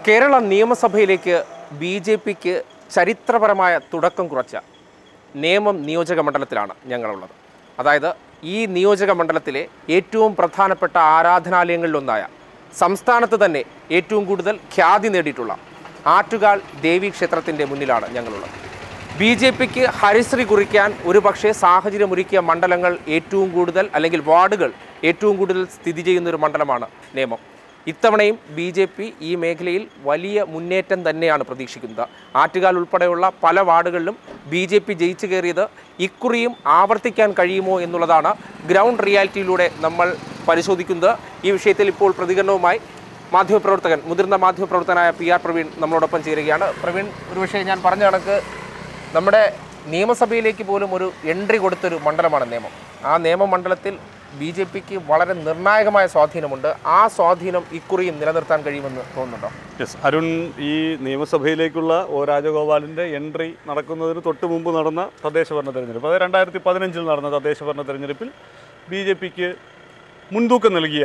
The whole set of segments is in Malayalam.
കേരള നിയമസഭയിലേക്ക് ബി ജെ പിക്ക് ചരിത്രപരമായ തുടക്കം കുറിച്ച നേമം നിയോജക മണ്ഡലത്തിലാണ് ഞങ്ങളുള്ളത് അതായത് ഈ നിയോജക മണ്ഡലത്തിലെ ഏറ്റവും പ്രധാനപ്പെട്ട ആരാധനാലയങ്ങളിലൊന്നായ സംസ്ഥാനത്ത് തന്നെ ഏറ്റവും കൂടുതൽ ഖ്യാതി നേടിയിട്ടുള്ള ആറ്റുകാൽ ദേവി ക്ഷേത്രത്തിൻ്റെ മുന്നിലാണ് ഞങ്ങളുള്ളത് ബി ജെ പിക്ക് ഹരിശ്രീ കുറിക്കാൻ ഒരു പക്ഷേ സാഹചര്യമൊരുക്കിയ മണ്ഡലങ്ങൾ ഏറ്റവും കൂടുതൽ അല്ലെങ്കിൽ വാർഡുകൾ ഏറ്റവും കൂടുതൽ സ്ഥിതി ചെയ്യുന്ന ഒരു മണ്ഡലമാണ് നേമം ഇത്തവണയും ബി ജെ പി ഈ മേഖലയിൽ വലിയ മുന്നേറ്റം തന്നെയാണ് പ്രതീക്ഷിക്കുന്നത് ആറ്റുകാൽ ഉൾപ്പെടെയുള്ള പല വാർഡുകളിലും ബി ജെ പി ജയിച്ചു കയറിയത് ഇക്കുറിയും ആവർത്തിക്കാൻ കഴിയുമോ എന്നുള്ളതാണ് ഗ്രൗണ്ട് റിയാലിറ്റിയിലൂടെ നമ്മൾ പരിശോധിക്കുന്നത് ഈ വിഷയത്തിൽ ഇപ്പോൾ പ്രതികരണവുമായി മാധ്യമപ്രവർത്തകൻ മുതിർന്ന മാധ്യമപ്രവർത്തകനായ പി ആർ പ്രവീൺ നമ്മളോടൊപ്പം ചേരുകയാണ് പ്രവീൺ ഒരുപക്ഷെ ഞാൻ പറഞ്ഞ കണക്ക് നമ്മുടെ നിയമസഭയിലേക്ക് പോലും ഒരു എൻട്രി കൊടുത്തൊരു മണ്ഡലമാണ് നിയമം ആ നിയമമണ്ഡലത്തിൽ ബി ജെ പിക്ക് വളരെ നിർണായകമായ സ്വാധീനമുണ്ട് ആ സ്വാധീനം ഇക്കുറിയും നിലനിർത്താൻ കഴിയുമെന്ന് തോന്നുന്നുണ്ടോ യെസ് അരുൺ ഈ നിയമസഭയിലേക്കുള്ള ഒ രാജഗോപാലിൻ്റെ എൻട്രി നടക്കുന്നതിന് തൊട്ട് മുമ്പ് നടന്ന തദ്ദേശ ഭരണ തെരഞ്ഞെടുപ്പ് അത് രണ്ടായിരത്തി പതിനഞ്ചിൽ നടന്ന തദ്ദേശ ഭരണ തെരഞ്ഞെടുപ്പിൽ ബി ജെ പിക്ക് മുൻതൂക്കം നൽകിയ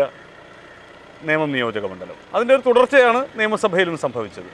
നിയമം നിയോജക മണ്ഡലം അതിൻ്റെ ഒരു തുടർച്ചയാണ് നിയമസഭയിലും സംഭവിച്ചത്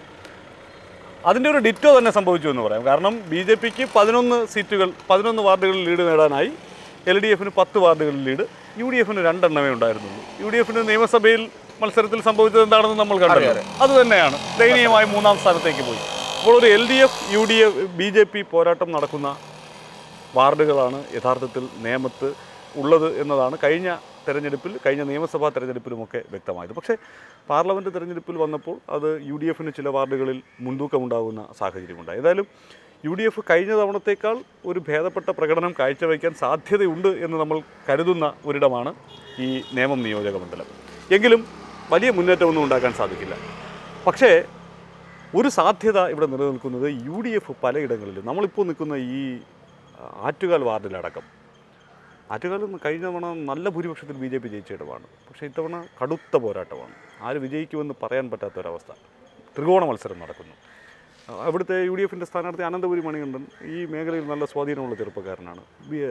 അതിൻ്റെ ഒരു ഡിറ്റോ തന്നെ സംഭവിച്ചു എന്ന് പറയാം കാരണം ബി ജെ പിക്ക് പതിനൊന്ന് സീറ്റുകൾ പതിനൊന്ന് വാർഡുകളിൽ ലീഡ് നേടാനായി എൽ ഡി എഫിന് പത്ത് വാർഡുകളിൽ ലീഡ് യു ഡി എഫിന് രണ്ടെണ്ണമേ ഉണ്ടായിരുന്നുള്ളൂ യു ഡി എഫിന് നിയമസഭയിൽ മത്സരത്തിൽ സംഭവിച്ചത് എന്താണെന്ന് നമ്മൾ കണ്ടത് അത് തന്നെയാണ് ദയനീയമായി മൂന്നാം സ്ഥാനത്തേക്ക് പോയി അപ്പോൾ ഒരു L D F U D F B J P പോരാട്ടം നടക്കുന്ന വാർഡുകളാണ് യഥാർത്ഥത്തിൽ നേമത്ത് ഉള്ളത് എന്നതാണ് കഴിഞ്ഞ തെരഞ്ഞെടുപ്പിൽ കഴിഞ്ഞ നിയമസഭാ തെരഞ്ഞെടുപ്പിലുമൊക്കെ വ്യക്തമായത് പക്ഷേ പാർലമെൻറ്റ് തെരഞ്ഞെടുപ്പിൽ വന്നപ്പോൾ അത് യു ഡി എഫിന് ചില വാർഡുകളിൽ മുൻതൂക്കമുണ്ടാകുന്ന സാഹചര്യമുണ്ടായി ഏതായാലും യു ഡി എഫ് കഴിഞ്ഞ തവണത്തേക്കാൾ ഒരു ഭേദപ്പെട്ട പ്രകടനം കാഴ്ചവെക്കാൻ സാധ്യതയുണ്ട് എന്ന് നമ്മൾ കരുതുന്ന ഒരിടമാണ് ഈ നേമം നിയോജക മണ്ഡലം എങ്കിലും വലിയ മുന്നേറ്റമൊന്നും ഉണ്ടാക്കാൻ സാധിക്കില്ല പക്ഷേ ഒരു സാധ്യത ഇവിടെ നിലനിൽക്കുന്നത് യു ഡി എഫ് പലയിടങ്ങളിലും നമ്മളിപ്പോൾ നിൽക്കുന്ന ഈ ആ, ആറ്റുകാൽ വാർഡിലടക്കം ആറ്റുകാൽ കഴിഞ്ഞ തവണ നല്ല ഭൂരിപക്ഷത്തിൽ ബി ജെ പി ജയിച്ച ഇടമാണ് പക്ഷേ ഇത്തവണ കടുത്ത പോരാട്ടമാണ് ആര് വിജയിക്കുമെന്ന് പറയാൻ പറ്റാത്തൊരവസ്ഥ ത്രികോണ മത്സരം നടക്കുന്നു ആ, അവിടുത്തെ യു ഡി എഫിൻ്റെ സ്ഥാനാർത്ഥി അനന്തപുരി മണികണ്ഠൻ ഈ മേഖലയിൽ നല്ല സ്വാധീനമുള്ള ചെറുപ്പക്കാരനാണ്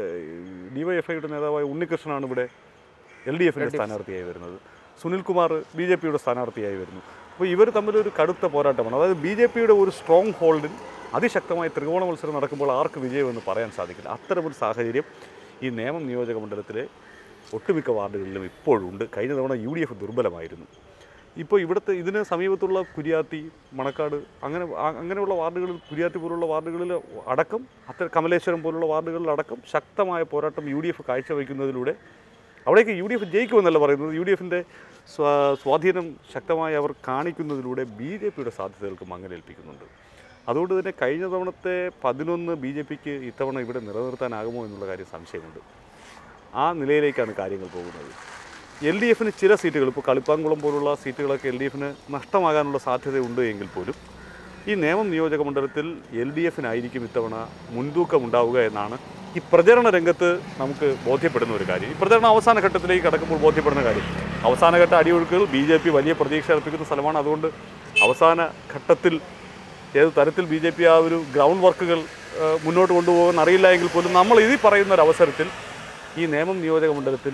ഡി വൈ എഫ് ഐയുടെ നേതാവായ ഉണ്ണികൃഷ്ണനാണ് ഇവിടെ എൽ ഡി എഫിൻ്റെ സ്ഥാനാർത്ഥിയായി വരുന്നത് സുനിൽകുമാർ ബി ജെ പിയുടെ സ്ഥാനാർത്ഥിയായി വരുന്നു അപ്പോൾ ഇവർ തമ്മിലൊരു കടുത്ത പോരാട്ടമാണ് അതായത് ബി ജെ പിയുടെ ഒരു സ്ട്രോങ് ഹോൾഡിൽ അതിശക്തമായ ത്രികോണ മത്സരം നടക്കുമ്പോൾ ആർക്ക് വിജയമെന്ന് പറയാൻ സാധിക്കില്ല അത്തരമൊരു സാഹചര്യം ഈ നേമം നിയോജക മണ്ഡലത്തിലെ ഒട്ടുമിക്ക വാർഡുകളിലും ഇപ്പോഴുണ്ട് കഴിഞ്ഞ തവണ യു ഡി എഫ് ദുർബലമായിരുന്നു ഇപ്പോൾ ഇവിടുത്തെ ഇതിന് സമീപത്തുള്ള കുര്യാത്തി മണക്കാട് അങ്ങനെ ആ- അങ്ങനെയുള്ള വാർഡുകളിൽ കുര്യാത്തി പോലുള്ള വാർഡുകളിൽ അടക്കം അത്ര കമലേശ്വരം പോലുള്ള വാർഡുകളിൽ അടക്കം ശക്തമായ പോരാട്ടം യു ഡി എഫ് കാഴ്ചവെക്കുന്നതിലൂടെ അവിടേക്ക് യു ഡി എഫ് ജയിക്കുമെന്നല്ല പറയുന്നത് യു ഡി എഫിൻ്റെ സ്വാ സ്വാധീനം ശക്തമായി അവർ കാണിക്കുന്നതിലൂടെ ബി ജെ പിയുടെ സാധ്യതകൾക്ക് മങ്ങലേൽപ്പിക്കുന്നുണ്ട് അതുകൊണ്ട് തന്നെ കഴിഞ്ഞ തവണത്തെ പതിനൊന്ന് ബി ജെ പിക്ക് ഇത്തവണ ഇവിടെ നിലനിർത്താനാകുമോ എന്നുള്ള കാര്യം സംശയമുണ്ട് ആ നിലയിലേക്കാണ് കാര്യങ്ങൾ പോകുന്നത് എൽ ഡി എഫിന് ചില സീറ്റുകൾ ഇപ്പോൾ കളിപ്പാങ്കുളം പോലുള്ള സീറ്റുകളൊക്കെ എൽ ഡി എഫിന് നഷ്ടമാകാനുള്ള സാധ്യതയുണ്ട് എങ്കിൽ പോലും ഈ നേമം നിയോജക മണ്ഡലത്തിൽ എൽ ഡി എഫിനായിരിക്കും ഇത്തവണ മുൻതൂക്കം ഉണ്ടാവുക എന്നാണ് ഈ പ്രചരണ രംഗത്ത് നമുക്ക് ബോധ്യപ്പെടുന്ന ഒരു കാര്യം ഈ പ്രചരണം അവസാന ഘട്ടത്തിലേക്ക് കടക്കുമ്പോൾ ബോധ്യപ്പെടുന്ന കാര്യം അവസാനഘട്ട അടിയൊഴുക്കുകൾ ബി ജെ പി വലിയ പ്രതീക്ഷ അർപ്പിക്കുന്ന സ്ഥലമാണ് അതുകൊണ്ട് അവസാന ഘട്ടത്തിൽ ഏത് തരത്തിൽ ബി ജെ പി ആ ഒരു ഗ്രൗണ്ട് വർക്കുകൾ ആ, മുന്നോട്ട് കൊണ്ടുപോകുമെന്ന് അറിയില്ല എങ്കിൽ പോലും നമ്മൾ ഇതിൽ പറയുന്ന ഒരു അവസരത്തിൽ ഈ നേമം നിയോജക മണ്ഡലത്തിൽ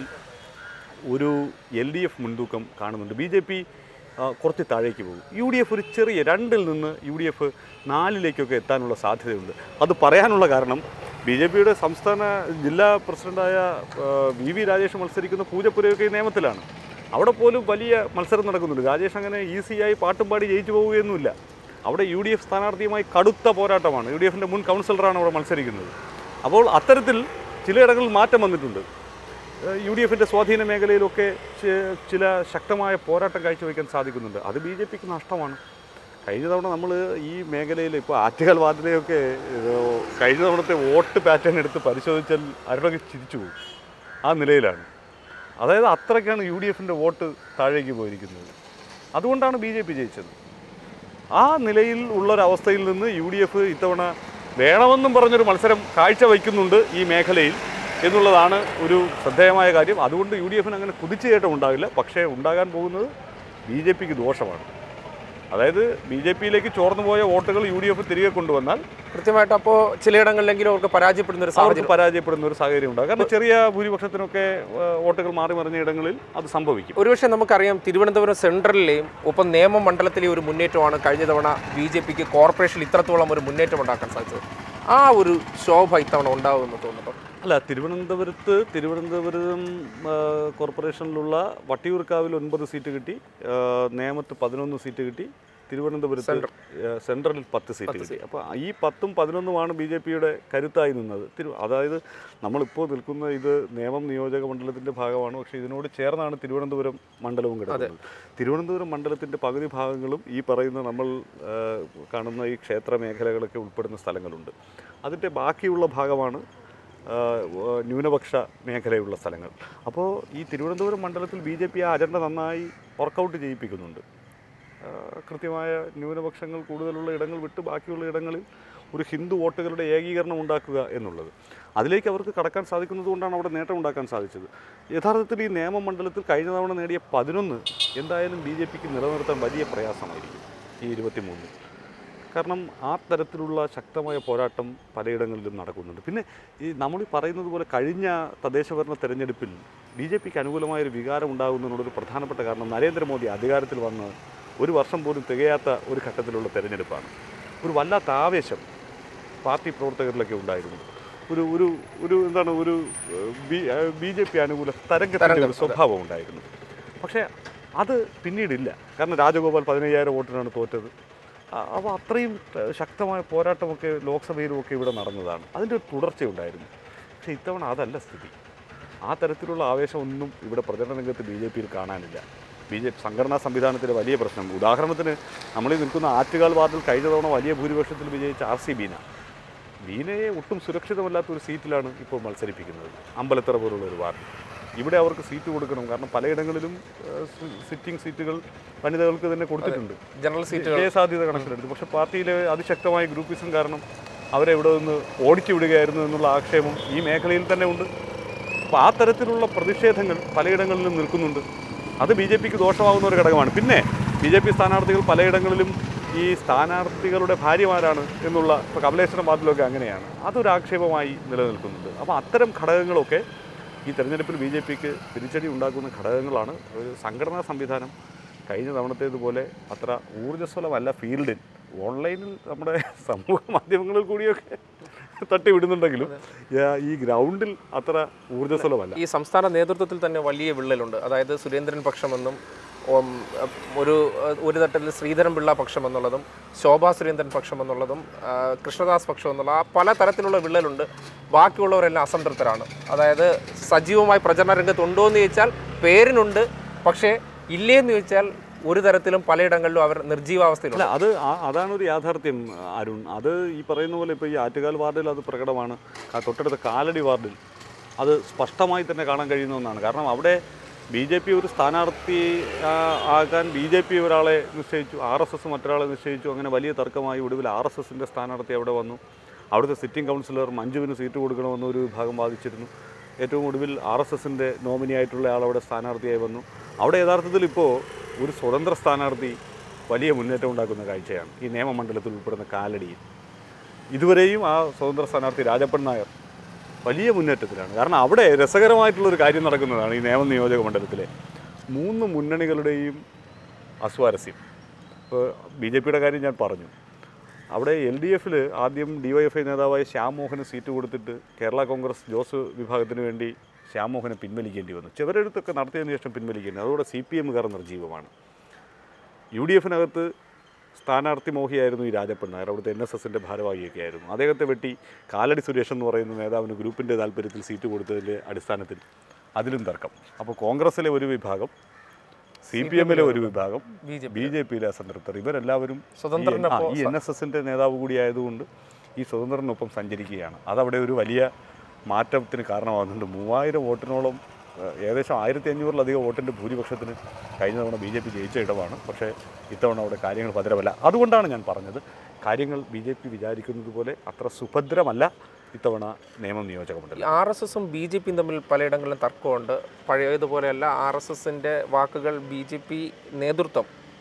ഒരു എൽ ഡി എഫ് മുൻതൂക്കം കാണുന്നുണ്ട് ബി ജെ പി കുറച്ച് താഴേക്ക് പോകും യു ഡി എഫ് ഒരു ചെറിയ രണ്ടിൽ നിന്ന് യു ഡി എഫ് നാലിലേക്കൊക്കെ എത്താനുള്ള സാധ്യതയുണ്ട് അത് പറയാനുള്ള കാരണം ബി ജെ പിയുടെ സംസ്ഥാന ജില്ലാ പ്രസിഡൻ്റായ ആ, വി വി രാജേഷ് മത്സരിക്കുന്ന പൂജപ്പുരയൊക്കെ ഈ നിയമത്തിലാണ് അവിടെ പോലും വലിയ മത്സരം നടക്കുന്നുണ്ട് രാജേഷ് അങ്ങനെ ഈസിയായി പാട്ടും പാടി ജയിച്ചു പോവുകയൊന്നുമില്ല അവിടെ യു ഡി എഫ് സ്ഥാനാർത്ഥിയുമായി കടുത്ത പോരാട്ടമാണ് യു ഡി എഫിൻ്റെ മുൻ കൗൺസിലറാണ് അവിടെ മത്സരിക്കുന്നത് അപ്പോൾ അത്തരത്തിൽ ചിലയിടങ്ങളിൽ മാറ്റം വന്നിട്ടുണ്ട് ഏഹ് യു ഡി എഫിൻ്റെ സ്വാധീന മേഖലയിലൊക്കെ ചി- ചില ശക്തമായ പോരാട്ടം കാഴ്ചവെക്കാൻ സാധിക്കുന്നുണ്ട് അത് ബി ജെ പിക്ക് നഷ്ടമാണ് കഴിഞ്ഞ തവണ നമ്മൾ ഈ മേഖലയിൽ ഇപ്പോൾ ആറ്റുകാൽ വാർഡിലെയൊക്കെ ഏഹ് കഴിഞ്ഞ തവണത്തെ വോട്ട് പാറ്റേൺ എടുത്ത് പരിശോധിച്ചാൽ ആരോടൊക്കെ ചിരിച്ചു പോകും ആ നിലയിലാണ് അതായത് അത്രയ്ക്കാണ് യു ഡി എഫിൻ്റെ വോട്ട് താഴേക്ക് പോയിരിക്കുന്നത് അതുകൊണ്ടാണ് ബി ജെ പി ജയിച്ചത് ആ നിലയിൽ ഉള്ളൊരവസ്ഥയിൽ നിന്ന് യു ഡി എഫ് ഇത്തവണ വേണമെന്നും പറഞ്ഞൊരു മത്സരം കാഴ്ചവെക്കുന്നുണ്ട് ഈ മേഖലയിൽ എന്നുള്ളതാണ് ഒരു ശ്രദ്ധേയമായ കാര്യം അതുകൊണ്ട് യു ഡി എഫിന് അങ്ങനെ കുതിച്ചുകയറ്റം ഉണ്ടാകില്ല പക്ഷേ ഉണ്ടാകാൻ പോകുന്നത് ബി ജെ പിക്ക് ദോഷമാണ് അതായത് ബി ജെ പിയിലേക്ക് ചോർന്നു പോയ വോട്ടുകൾ യു ഡി എഫ് തിരികെ കൊണ്ടുവന്നാൽ കൃത്യമായിട്ട് അപ്പോൾ ചിലയിടങ്ങളിലെങ്കിലും അവർക്ക് പരാജയപ്പെടുന്ന ഒരു അവർക്ക് സാഹചര്യം പരാജയപ്പെടുന്ന ഒരു സാഹചര്യം ഉണ്ടാകും കാരണം ചെറിയ ഭൂരിപക്ഷത്തിനൊക്കെ ആ, വോട്ടുകൾ മാറി മറിഞ്ഞ ഇടങ്ങളിൽ അത് സംഭവിക്കും ഒരുപക്ഷെ നമുക്കറിയാം തിരുവനന്തപുരം സെൻട്രലിലെയും ഒപ്പം നേമം മണ്ഡലത്തിലെയും ഒരു മുന്നേറ്റമാണ് കഴിഞ്ഞ തവണ ബി ജെ പിക്ക് കോർപ്പറേഷനിൽ ഇത്രത്തോളം ഒരു മുന്നേറ്റം ഉണ്ടാക്കാൻ സാധിച്ചത് ആ ഒരു ശോഭ ഇത്തവണ ഉണ്ടാവുമെന്ന് തോന്നുന്നു അല്ല തിരുവനന്തപുരത്ത് തിരുവനന്തപുരം ആ, കോർപ്പറേഷനിലുള്ള വട്ടിയൂർക്കാവിൽ ഒൻപത് സീറ്റ് കിട്ടി ആ, നേമത്ത് പതിനൊന്ന് സീറ്റ് കിട്ടി തിരുവനന്തപുരത്ത് ആ, സെൻട്രലിൽ പത്ത് സീറ്റ് കിട്ടി അപ്പോൾ ഈ പത്തും പതിനൊന്നുമാണ് ബി ജെ പിയുടെ കരുത്തായി നിന്നത് തിരു അതായത് നമ്മളിപ്പോൾ നിൽക്കുന്ന ഇത് നേമം നിയോജക മണ്ഡലത്തിൻ്റെ ഭാഗമാണ് പക്ഷേ ഇതിനോട് ചേർന്നാണ് തിരുവനന്തപുരം മണ്ഡലവും കിടക്കുന്നത് തിരുവനന്തപുരം മണ്ഡലത്തിൻ്റെ പകുതി ഭാഗങ്ങളും ഈ പറയുന്ന നമ്മൾ ആ, കാണുന്ന ഈ ക്ഷേത്ര മേഖലകളൊക്കെ ഉൾപ്പെടുന്ന സ്ഥലങ്ങളുണ്ട് അതിൻ്റെ ബാക്കിയുള്ള ഭാഗമാണ് ആ, വ- ന്യൂനപക്ഷ മേഖലയുള്ള സ്ഥലങ്ങൾ അപ്പോൾ ഈ തിരുവനന്തപുരം മണ്ഡലത്തിൽ ബി ജെ പി ആ അജണ്ട നന്നായി വർക്കൗട്ട് ചെയ്യിപ്പിക്കുന്നുണ്ട് ആ, കൃത്യമായ ന്യൂനപക്ഷങ്ങൾ കൂടുതലുള്ള ഇടങ്ങൾ വിട്ട് ബാക്കിയുള്ള ഇടങ്ങളിൽ ഒരു ഹിന്ദു വോട്ടുകളുടെ ഏകീകരണം ഉണ്ടാക്കുക എന്നുള്ളത് അതിലേക്ക് അവർക്ക് കടക്കാൻ സാധിക്കുന്നത് കൊണ്ടാണ് അവിടെ നേട്ടം ഉണ്ടാക്കാൻ സാധിച്ചത് യഥാർത്ഥത്തിൽ ഈ നിയമമണ്ഡലത്തിൽ കഴിഞ്ഞ തവണ നേടിയ പതിനൊന്ന് എന്തായാലും ബി ജെ പിക്ക് നിലനിർത്താൻ വലിയ പ്രയാസമായിരിക്കും ഈ ഇരുപത്തിമൂന്ന് കാരണം ആ തരത്തിലുള്ള ശക്തമായ പോരാട്ടം പലയിടങ്ങളിലും നടക്കുന്നുണ്ട് പിന്നെ ഈ നമ്മൾ ഈ പറയുന്നത് പോലെ കഴിഞ്ഞ തദ്ദേശഭരണ തെരഞ്ഞെടുപ്പിൽ ബി ജെ പിക്ക് അനുകൂലമായൊരു വികാരം ഉണ്ടാകുന്നതിനോടൊരു പ്രധാനപ്പെട്ട കാരണം നരേന്ദ്രമോദി അധികാരത്തിൽ വന്ന് ഒരു വർഷം പോലും തികയാത്ത ഒരു ഘട്ടത്തിലുള്ള തെരഞ്ഞെടുപ്പാണ് ഒരു വല്ലാത്ത ആവേശം പാർട്ടി പ്രവർത്തകരിലൊക്കെ ഉണ്ടായിരുന്നു ഒരു ഒരു ഒരു എന്താണ് ഒരു ബി ജെ പി അനുകൂല തരംഗത്തിൻ്റെ ഒരു സ്വഭാവം ഉണ്ടായിരുന്നു പക്ഷേ അത് പിന്നീടില്ല കാരണം രാജഗോപാൽ പതിനയ്യായിരം വോട്ടിനാണ് തോറ്റത് അപ്പോൾ അത്രയും ഏഹ്, ശക്തമായ പോരാട്ടമൊക്കെ ലോക്സഭയിലുമൊക്കെ ഇവിടെ നടന്നതാണ് അതിൻ്റെ ഒരു തുടർച്ചയുണ്ടായിരുന്നു പക്ഷേ ഇത്തവണ അതല്ല സ്ഥിതി ആ തരത്തിലുള്ള ആവേശമൊന്നും ഇവിടെ പ്രചരണ രംഗത്ത് ബി ജെ പിയിൽ കാണാനില്ല ബി ജെ പി സംഘടനാ സംവിധാനത്തിലെ വലിയ പ്രശ്നം ഉദാഹരണത്തിന് നമ്മൾ ഈ നിൽക്കുന്ന ആറ്റുകാൽ വാർഡിൽ കഴിഞ്ഞ തവണ വലിയ ഭൂരിപക്ഷത്തിൽ വിജയിച്ച ആർ സി ബീന ബീനയെ ഒട്ടും സുരക്ഷിതമല്ലാത്ത ഒരു സീറ്റിലാണ് ഇപ്പോൾ മത്സരിപ്പിക്കുന്നത് അമ്പലത്തറ പോലുള്ള ഒരു വാർഡ് ഇവിടെ അവർക്ക് സീറ്റ് കൊടുക്കണം കാരണം പലയിടങ്ങളിലും ഏഹ്, സി- സിറ്റിംഗ് സീറ്റുകൾ വനിതകൾക്ക് തന്നെ കൊടുത്തിട്ടുണ്ട് ജനറൽ സീറ്റുകൾ ജയസാധ്യത കണക്കിലെടുത്ത് പക്ഷേ പാർട്ടിയിലെ അതിശക്തമായ ഗ്രൂപ്പിസം കാരണം അവരെ ഇവിടെ നിന്ന് ഓടിച്ചു വിടുകയായിരുന്നു എന്നുള്ള ആക്ഷേപം ഈ മേഖലയിൽ തന്നെ ഉണ്ട് അപ്പോൾ ആ തരത്തിലുള്ള പ്രതിഷേധങ്ങൾ പലയിടങ്ങളിലും നിൽക്കുന്നുണ്ട് അത് ബി ജെ പിക്ക് ദോഷമാകുന്ന ഒരു ഘടകമാണ് പിന്നെ ബി ജെ പി സ്ഥാനാർത്ഥികൾ പലയിടങ്ങളിലും ഈ സ്ഥാനാർത്ഥികളുടെ ഭാര്യമാരാണ് എന്നുള്ള ഇപ്പോൾ കമലേശ്വരം വാർഡിലൊക്കെ അങ്ങനെയാണ് അതൊരു ആക്ഷേപമായി നിലനിൽക്കുന്നുണ്ട് അപ്പോൾ അത്തരം ഘടകങ്ങളൊക്കെ ഈ തെരഞ്ഞെടുപ്പിൽ ബി ജെ പിക്ക് തിരിച്ചടി ഉണ്ടാക്കുന്ന ഘടകങ്ങളാണ് ഒരു സംഘടനാ സംവിധാനം കഴിഞ്ഞ തവണത്തേതുപോലെ അത്ര ഊർജ്ജസ്വലമല്ല ഫീൽഡിൽ ഓൺലൈനിൽ നമ്മുടെ സമൂഹ മാധ്യമങ്ങളിൽ കൂടിയൊക്കെ തട്ടി വിടുന്നുണ്ടെങ്കിലും യാ- ഈ ഗ്രൗണ്ടിൽ അത്ര ഊർജ്ജസ്വലമല്ല ഈ സംസ്ഥാന നേതൃത്വത്തിൽ തന്നെ വലിയ വിള്ളലുണ്ട് അതായത് സുരേന്ദ്രൻ പക്ഷമെന്നും ഉം, ഒരു ഒരു തട്ടത്തിൽ ശ്രീധരൻ പിള്ള പക്ഷം എന്നുള്ളതും ശോഭാ സുരേന്ദ്രൻ പക്ഷം എന്നുള്ളതും ആ, കൃഷ്ണദാസ് പക്ഷം എന്നുള്ള ആ പല തരത്തിലുള്ള വിള്ളലുണ്ട് ബാക്കിയുള്ളവരെല്ലാം അസംതൃപ്തരാണ് അതായത് സജീവമായി പ്രചരണ രംഗത്ത് ഉണ്ടോ എന്ന് ചോദിച്ചാൽ പേരിനുണ്ട് പക്ഷേ ഇല്ലേന്ന് ചോദിച്ചാൽ ഒരു തരത്തിലും പലയിടങ്ങളിലും അവർ നിർജീവാവസ്ഥയിലുണ്ട് അല്ല അത് ആ- അതാണ് ഒരു യാഥാർത്ഥ്യം അരുൺ അത് ഈ പറയുന്ന പോലെ ഇപ്പോൾ ഈ ആറ്റുകാൽ വാർഡിൽ അത് പ്രകടമാണ് ആ തൊട്ടടുത്ത കാലടി വാർഡിൽ അത് സ്പഷ്ടമായി തന്നെ കാണാൻ കഴിയുന്ന ഒന്നാണ് കാരണം അവിടെ ബി ജെ പി ഒരു സ്ഥാനാർത്ഥി ആ, ആകാൻ ബി ജെ പി ഒരാളെ നിശ്ചയിച്ചു ആർ എസ് എസ് മറ്റൊരാളെ നിശ്ചയിച്ചു അങ്ങനെ വലിയ തർക്കമായി ഒടുവിൽ ആർ എസ് എസിൻ്റെ സ്ഥാനാർത്ഥി അവിടെ വന്നു അവിടുത്തെ സിറ്റിംഗ് കൗൺസിലർ മഞ്ജുവിന് സീറ്റ് കൊടുക്കണമെന്ന് ഒരു വിഭാഗം വാദിച്ചിരുന്നു ഏറ്റവും ഒടുവിൽ ആർ എസ് എസിൻ്റെ നോമിനി ആയിട്ടുള്ള ആൾ അവിടെ സ്ഥാനാർത്ഥിയായി വന്നു അവിടെ യഥാർത്ഥത്തിൽ ഇപ്പോൾ ഒരു സ്വതന്ത്ര സ്ഥാനാർത്ഥി വലിയ മുന്നേറ്റം ഉണ്ടാക്കുന്ന കാഴ്ചയാണ് ഈ നിയമമണ്ഡലത്തിൽ ഉൾപ്പെടുന്ന കാലടിയിൽ ഇതുവരെയും ആ സ്വതന്ത്ര സ്ഥാനാർത്ഥി രാജപ്പൻ നായർ വലിയ മുന്നേറ്റത്തിലാണ് കാരണം അവിടെ രസകരമായിട്ടുള്ളൊരു കാര്യം നടക്കുന്നതാണ് ഈ നിയമ നിയോജക മണ്ഡലത്തിലെ മൂന്ന് മുന്നണികളുടെയും അസ്വാരസ്യം ഇപ്പോൾ ബി ജെ പിയുടെ കാര്യം ഞാൻ പറഞ്ഞു അവിടെ എൽ ഡി എഫിൽ ആദ്യം ഡി വൈ എഫ് ഐ നേതാവായ ശ്യാം മോഹന് സീറ്റ് കൊടുത്തിട്ട് കേരള കോൺഗ്രസ് ജോസ് വിഭാഗത്തിന് വേണ്ടി ശ്യാം മോഹനെ പിൻവലിക്കേണ്ടി വന്നു ചിവരെഴുത്തൊക്കെ നടത്തിയതിനു ശേഷം പിൻവലിക്കേണ്ടി അതോടെ സി പി എമ്മുകാർ നിർജീവമാണ് യു ഡി എഫിനകത്ത് സ്ഥാനാർത്ഥി മോഹിയായിരുന്നു ഈ രാജപ്പൻ നായർ അവിടുത്തെ എൻ എസ് എസിൻ്റെ ഭാരവാഹിയൊക്കെ ആയിരുന്നു അദ്ദേഹത്തെ വെട്ടി കാലടി സുരേഷ് എന്ന് പറയുന്ന നേതാവിന് ഗ്രൂപ്പിൻ്റെ താല്പര്യത്തിൽ സീറ്റ് കൊടുത്തതിൻ്റെ അടിസ്ഥാനത്തിൽ അതിലും തർക്കം അപ്പോൾ കോൺഗ്രസ്സിലെ ഒരു വിഭാഗം സി പി എമ്മിലെ ഒരു വിഭാഗം ബി ജെ ബി ജെ പിയിലെ അസംതൃപ്തർ ഇവരെല്ലാവരും ഈ- സ്വതന്ത്രനൊപ്പം ആ, ഈ എൻ എസ് എസിൻ്റെ നേതാവ് കൂടിയായതുകൊണ്ട് ഈ സ്വതന്ത്രനൊപ്പം സഞ്ചരിക്കുകയാണ് അതവിടെ ഒരു വലിയ മാറ്റത്തിന് കാരണമാകുന്നുണ്ട് മൂവായിരം വോട്ടിനോളം ഏഹ്, ഏകദേശം ആയിരത്തി അഞ്ഞൂറിലധികം വോട്ടിൻ്റെ ഭൂരിപക്ഷത്തിന് കഴിഞ്ഞ തവണ ബി ജെ പി ജയിച്ച ഇടമാണ് പക്ഷേ ഇത്തവണ അവിടെ കാര്യങ്ങൾ ഭദ്രമല്ല അതുകൊണ്ടാണ് ഞാൻ പറഞ്ഞത് കാര്യങ്ങൾ ബി ജെ പി വിചാരിക്കുന്നത് പോലെ അത്ര സുഭദ്രമല്ല ഇത്തവണ നിയമം നിയോജക മണ്ഡലം ആർ എസ് എസും ബി ജെ പിയും തമ്മിൽ പലയിടങ്ങളിലും തർക്കമുണ്ട് പഴയതുപോലെയല്ല ആർ എസ് എസിൻ്റെ വാക്കുകൾ ബി ജെ പി നേതൃത്വം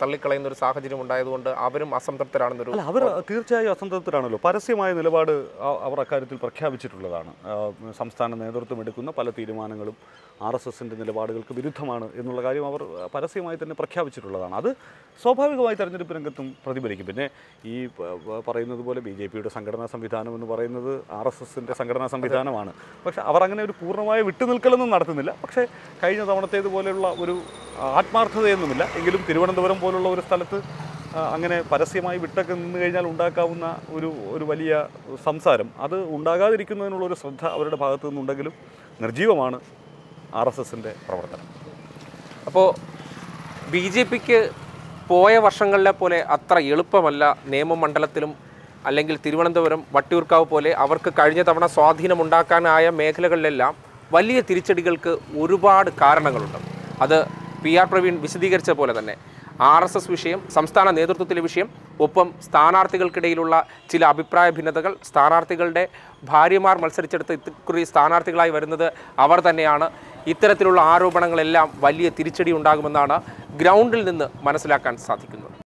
തള്ളിക്കളയുന്ന ഒരു സാഹചര്യം ഉണ്ടായതുകൊണ്ട് അവരും അസംതൃപ്തരാണെന്നൊരു അല്ല അവർ തീർച്ചയായും അസംതൃപ്തരാണല്ലോ പരസ്യമായ നിലപാട് അ- അവർ അക്കാര്യത്തിൽ പ്രഖ്യാപിച്ചിട്ടുള്ളതാണ് ആ, സംസ്ഥാന നേതൃത്വം എടുക്കുന്ന പല തീരുമാനങ്ങളും ആർ എസ് എസിൻ്റെ നിലപാടുകൾക്ക് വിരുദ്ധമാണ് എന്നുള്ള കാര്യം അവർ പരസ്യമായി തന്നെ പ്രഖ്യാപിച്ചിട്ടുള്ളതാണ് അത് സ്വാഭാവികമായി തെരഞ്ഞെടുപ്പ് രംഗത്തും പ്രതിഫലിക്കും പിന്നെ ഈ പ- പ- പറയുന്നത് പോലെ ബി ജെ പിയുടെ സംഘടനാ സംവിധാനം എന്ന് പറയുന്നത് ആർ എസ് എസിൻ്റെ സംഘടനാ സംവിധാനമാണ് പക്ഷേ അവർ അങ്ങനെ ഒരു പൂർണ്ണമായ വിട്ടുനിൽക്കലൊന്നും നടത്തുന്നില്ല പക്ഷേ കഴിഞ്ഞ തവണത്തേതുപോലെയുള്ള ഒരു ആത്മാർത്ഥതയൊന്നുമില്ല എങ്കിലും തിരുവനന്തപുരം പോലുള്ള ഒരു സ്ഥലത്ത് ആ, അങ്ങനെ പരസ്യമായി വിട്ടൊക്കെ നിന്ന് കഴിഞ്ഞാൽ ഉണ്ടാക്കാവുന്ന ഒരു ഒരു വലിയ സംസാരം അത് ഉണ്ടാകാതിരിക്കുന്നതിനുള്ള ഒരു ശ്രദ്ധ അവരുടെ ഭാഗത്തു നിന്നുണ്ടെങ്കിലും നിർജീവമാണ് ആർ എസ് എസിൻ്റെ പ്രവർത്തനം അപ്പോൾ ബി ജെ പിക്ക് പോയ വർഷങ്ങളിലെ പോലെ അത്ര എളുപ്പമല്ല നിയമമണ്ഡലത്തിലും അല്ലെങ്കിൽ തിരുവനന്തപുരം വട്ടിയൂർക്കാവ് പോലെ അവർക്ക് കഴിഞ്ഞ തവണ സ്വാധീനമുണ്ടാക്കാനായ മേഖലകളിലെല്ലാം വലിയ തിരിച്ചടികൾക്ക് ഒരുപാട് കാരണങ്ങളുണ്ട് അത് പി ആർ പ്രവീൺ വിശദീകരിച്ച പോലെ തന്നെ ആർ എസ് എസ് വിഷയം സംസ്ഥാന നേതൃത്വത്തിലെ വിഷയം ഒപ്പം സ്ഥാനാർത്ഥികൾക്കിടയിലുള്ള ചില അഭിപ്രായ ഭിന്നതകൾ സ്ഥാനാർത്ഥികളുടെ ഭാര്യമാർ മത്സരിച്ചെടുത്ത് ഇക്കുറി സ്ഥാനാർത്ഥികളായി വരുന്നത് അവർ തന്നെയാണ് ഇത്തരത്തിലുള്ള ആരോപണങ്ങളെല്ലാം വലിയ തിരിച്ചടി ഉണ്ടാകുമെന്നാണ് ഗ്രൗണ്ടിൽ നിന്ന് മനസ്സിലാക്കാൻ സാധിക്കുന്നത്